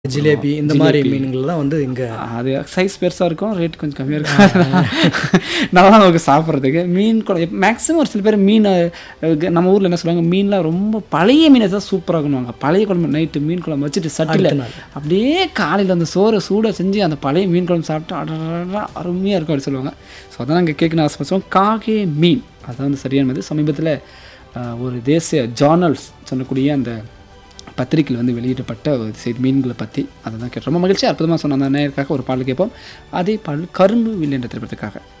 ஜிலேபி இந்த மாதிரி மீன்கள் தான் வந்து இங்கே அது சைஸ் பெருசாக இருக்கும் ரேட் கொஞ்சம் கம்மியாக இருக்கும் நல்லா நமக்கு சாப்பிட்றதுக்கு மீன் குழம்பு மேக்ஸிமம் ஒரு சில பேர் மீன் அஹ், நம்ம ஊரில் என்ன சொல்லுவாங்க மீன்லாம் ரொம்ப பழைய மீனை தான் சூப்பராக இருக்கணுவாங்க பழைய குழம்பு நைட்டு மீன் குழம்பு வச்சுட்டு சட்டியில் நாள். அப்படியே காலையில் அந்த சோறை சூடாக செஞ்சு அந்த பழைய மீன் குழம்பு சாப்பிட்டா அடடா அருமையாக இருக்கும் அப்படி சொல்லுவாங்க ஸோ அதான் நாங்கள் கேட்கணும் ஆசைப்படுவோம் காகே மீன் அதான் வந்து சரியானது சமீபத்தில் அஹ், ஒரு தேசிய ஜார்னல்ஸ் சொல்லக்கூடிய அந்த பத்திரிகையில் வந்து வெளியிடப்பட்ட ஒரு செய்தி மீன்களை பற்றி அதை தான் கேட்டு ரொம்ப மகிழ்ச்சி அற்புதமாக சொன்ன அந்த நேயருக்காக ஒரு பாடல் கேட்போம் அதே பாடல் கரும்பு வில் என்ற திரைப்படத்துக்காக